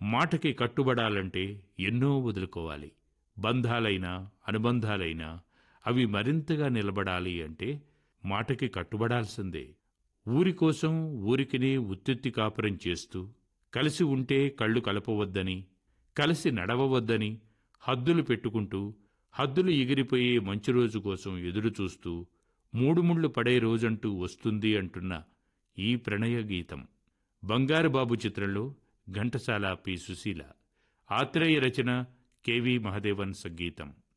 మాటకి కట్టుబడాలంటే ఎన్నో వదులుకోవాలి బంధాలైనా అనుబంధాలైనా అవి మరింతగా నిలబడాలి అంటే మాటకి కట్టుబడాల్సిందే ఊరి కోసం ఊరికినే ఉత్తిత్తి కాపురం చేస్తూ కలిసి ఉంటే కళ్ళు కలపవద్దని కలిసి నడవవద్దని హద్దులు పెట్టుకుంటూ హద్దులు ఎగిరిపోయే మంచి రోజు కోసం ఎదురుచూస్తూ మూడు ముళ్ళు పడే రోజంటూ వస్తుంది అంటున్న ఈ ప్రణయ గీతం బంగారు బాబు చిత్రంలో ఘంటసాల పి సుశీల ఆత్రేయ రచన కెవి మహదేవన్ సంగీతం